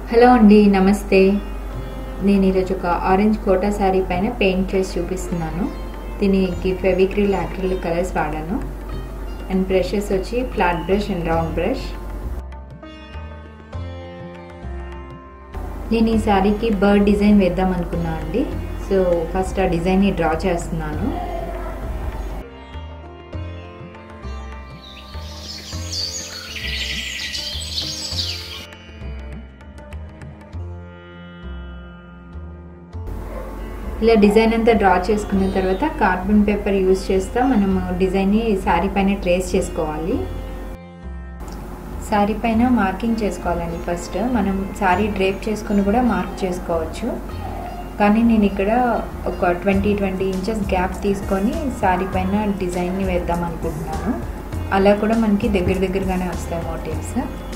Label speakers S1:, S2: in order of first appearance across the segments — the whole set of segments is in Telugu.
S1: హలో అండి నమస్తే నేను ఈరోజు ఒక ఆరెంజ్ కోటా శారీ పైన పెయింట్ చేసి చూపిస్తున్నాను దీనికి ఫెవిక్రిల్ యాక్రిలిక్ కలర్స్ వాడాను అండ్ బ్రషెస్ వచ్చి flat brush and round brush నేను ఈ శారీకి బర్డ్ డిజైన్ వేద్దాం అనుకున్నా అండి సో ఫస్ట్ ఆ డిజైన్ని డ్రా చేస్తున్నాను ఇలా డిజైన్ అంతా డ్రా చేసుకున్న తర్వాత కార్బన్ పేపర్ యూజ్ చేస్తా మనం డిజైన్ని శారీ పైన ట్రేస్ చేసుకోవాలి శారీ పైన మార్కింగ్ చేసుకోవాలండి ఫస్ట్ మనం శారీ డ్రేప్ చేసుకుని కూడా మార్క్ చేసుకోవచ్చు కానీ నేను ఇక్కడ ఒక ట్వంటీ ట్వంటీ ఇంచెస్ గ్యాప్ తీసుకొని శారీ పైన డిజైన్ని వేద్దాం అనుకుంటున్నాను అలా కూడా మనకి దగ్గర దగ్గరగానే వస్తాయి మోటివ్స్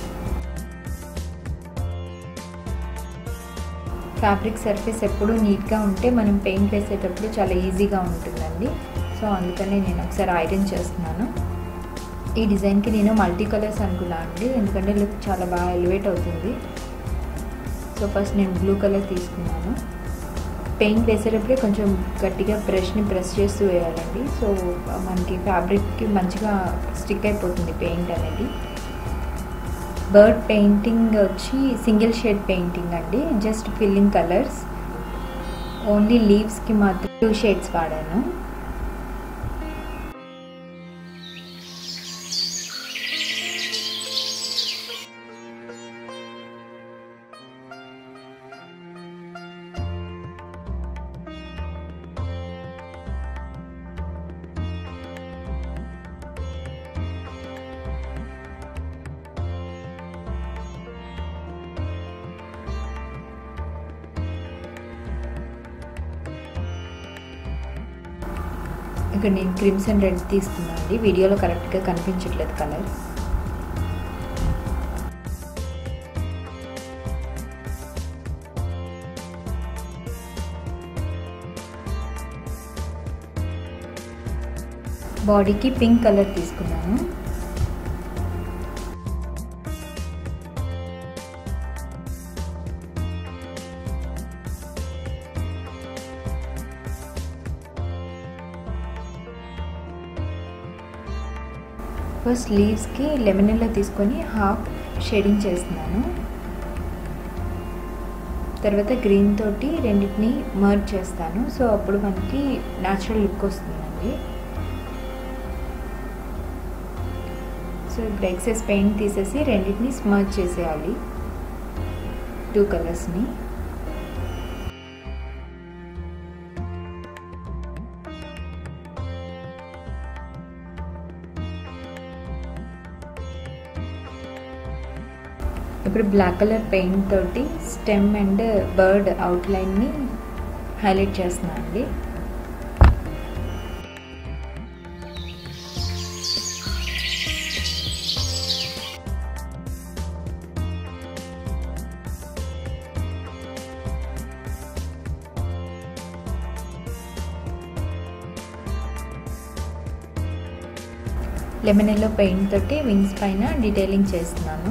S1: ఫ్యాబ్రిక్ సర్ఫేస్ ఎప్పుడు నీట్గా ఉంటే మనం పెయింట్ వేసేటప్పుడు చాలా ఈజీగా ఉంటుందండి సో అందుకనే నేను ఒకసారి ఐరన్ చేస్తున్నాను ఈ డిజైన్కి నేను మల్టీ కలర్స్ అనుకున్నాను అండి ఎందుకంటే లుక్ చాలా బాగా ఎలివేట్ అవుతుంది సో ఫస్ట్ నేను బ్లూ కలర్ తీసుకున్నాను పెయింట్ వేసేటప్పుడే కొంచెం గట్టిగా బ్రష్ని ప్రెస్ చేస్తూ వేయాలండి సో మనకి ఫ్యాబ్రిక్కి మంచిగా స్టిక్ అయిపోతుంది పెయింట్ అనేది బర్డ్ పెయింటింగ్ వచ్చి సింగిల్ షేడ్ పెయింటింగ్ అండి జస్ట్ ఫిల్లింగ్ కలర్స్ ఓన్లీ లీవ్స్కి మాత్రం టూ షేడ్స్ వాడాను ఇక్కడ నేను క్రిమ్సన్ రెడ్ తీసుకున్నాను అండి వీడియోలో కరెక్ట్గా కనిపించట్లేదు కలర్ బాడీకి పింక్ కలర్ తీసుకున్నాను ఫస్ట్ లీవ్స్కి లెమనెల్లో తీసుకొని హాఫ్ షేడింగ్ చేస్తున్నాను తర్వాత గ్రీన్ తోటి రెండింటిని మర్జ్ చేస్తాను సో అప్పుడు మనకి న్యాచురల్ లుక్ వస్తుందండి సో ఇప్పుడు ఎక్సెస్ పెయింట్ తీసేసి రెండింటిని స్మర్జ్ చేసేయాలి టూ కలర్స్ని ఇప్పుడు బ్లాక్ కలర్ పెయింట్ తోటి స్టెమ్ అండ్ బర్డ్ అవుట్లైన్ని హైలైట్ చేస్తున్నాను అండి లెమన్ ఎల్లో పెయింట్ తోటి వింగ్స్ పైన డీటెయిలింగ్ చేస్తున్నాను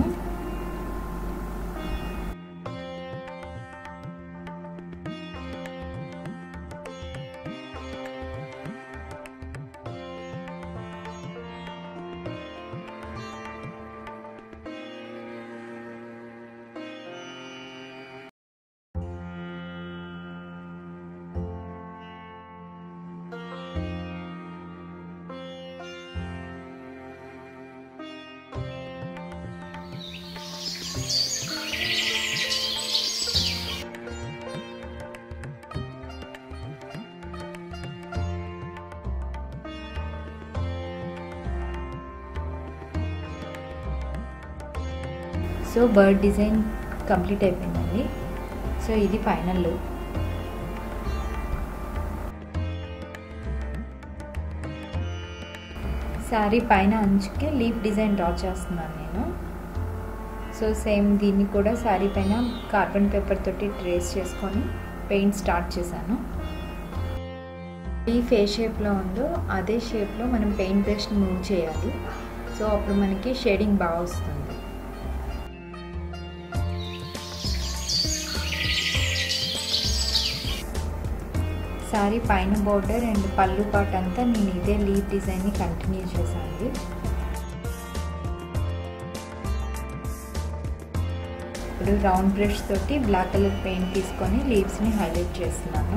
S1: సో బర్డ్ డిజైన్ కంప్లీట్ అయిపోయిందండి సో ఇది ఫైనల్ లుక్ శారీ పైన అంచుకి లీఫ్ డిజైన్ డ్రా చేస్తున్నాను నేను సో సేమ్ దీన్ని కూడా శారీ పైన కార్బన్ పేపర్ తోటి ట్రేస్ చేసుకొని పెయింట్ స్టార్ట్ చేశాను లీఫ్ ఏ షేప్లో ఉందో అదే షేప్లో మనం పెయింట్ బ్రష్ని మూవ్ చేయాలి సో అప్పుడు మనకి షేడింగ్ బాగా వస్తుంది శారీ పైన బార్డర్ అండ్ పళ్ళు పాట్ అంతా నేను ఇదే లీవ్ డిజైన్ని కంటిన్యూ చేశాను ఇప్పుడు రౌండ్ బ్రష్ తోటి బ్లాక్ కలర్ పెయింట్ తీసుకొని లీవ్స్ని హైలైట్ చేస్తున్నాను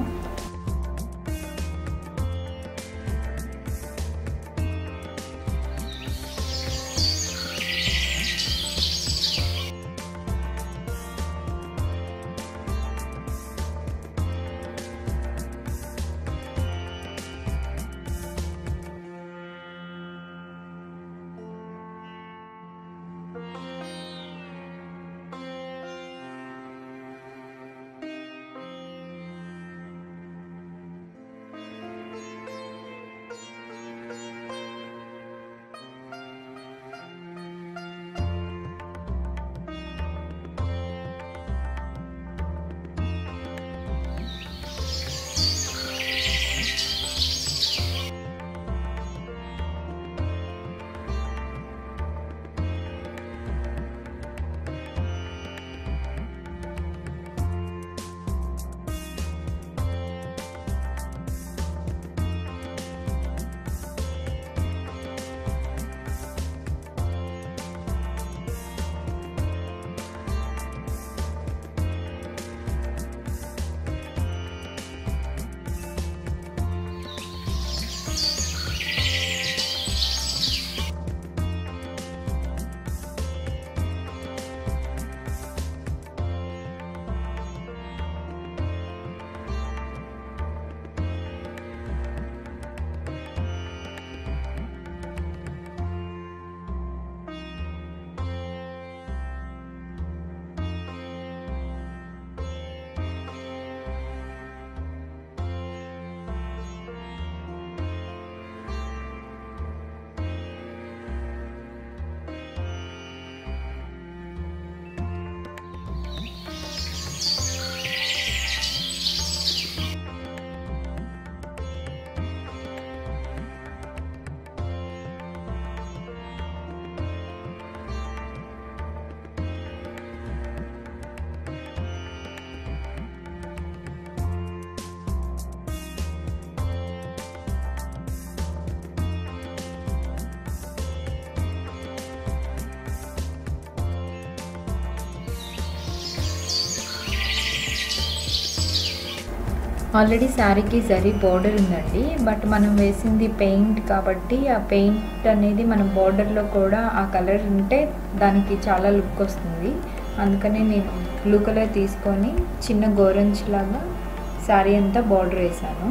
S1: ఆల్రెడీ శారీకి జరీ బార్డర్ ఉందండి బట్ మనం వేసింది పెయింట్ కాబట్టి ఆ పెయింట్ అనేది మన బార్డర్లో కూడా ఆ కలర్ ఉంటే దానికి చాలా లుక్ వస్తుంది అందుకని నేను బ్లూ కలర్ తీసుకొని చిన్న గోరంచ్ లాగా శారీ అంతా బార్డర్ వేసాను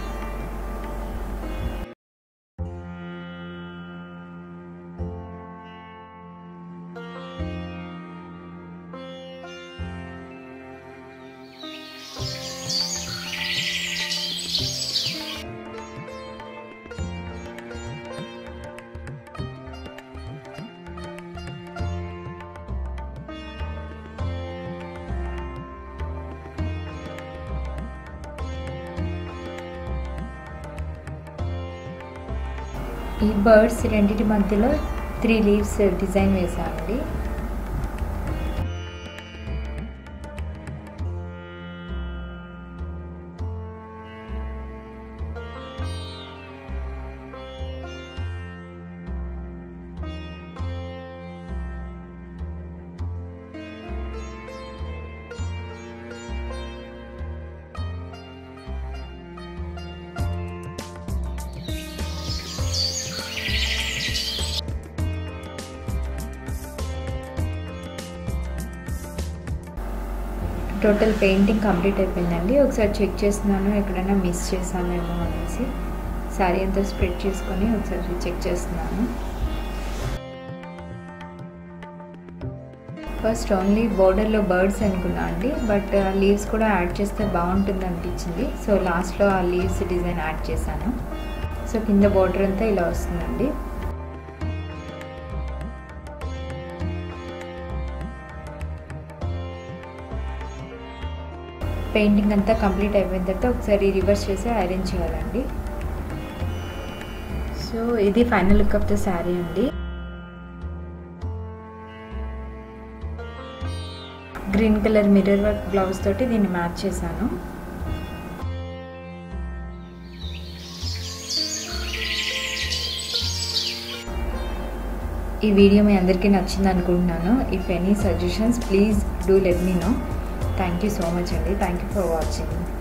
S1: ఈ బర్డ్స్ రెండింటి మధ్యలో త్రీ లీవ్స్ డిజైన్ వేసానండి టోటల్ పెయింటింగ్ కంప్లీట్ అయిపోయిందండి ఒకసారి చెక్ చేస్తున్నాను ఎక్కడైనా మిస్ చేశానేమో అనేసి శారీ అంతా స్ప్రెడ్ చేసుకొని ఒకసారి చెక్ చేస్తున్నాను ఫస్ట్ ఓన్లీ బోర్డర్లో బర్డ్స్ అనుకున్నా అండి బట్ లీవ్స్ కూడా యాడ్ చేస్తే బాగుంటుంది అనిపించింది సో లాస్ట్లో ఆ లీవ్స్ డిజైన్ యాడ్ చేశాను సో కింద బోర్డర్ అంతా ఇలా వస్తుందండి పెయింటింగ్ అంతా కంప్లీట్ అయిపోయిన తర్వాత ఒకసారి రివర్స్ చేసి ఐరన్ చేయాలండి సో ఇది final look of the sari అండి green colour mirror work blouse తోటి దీన్ని మ్యాచ్ చేశాను ఈ వీడియో మీ అందరికీ నచ్చింది అనుకుంటున్నాను if any suggestions please do let me know thank you so much అండి థ్యాంక్ యూ ఫర్ వాచింగ్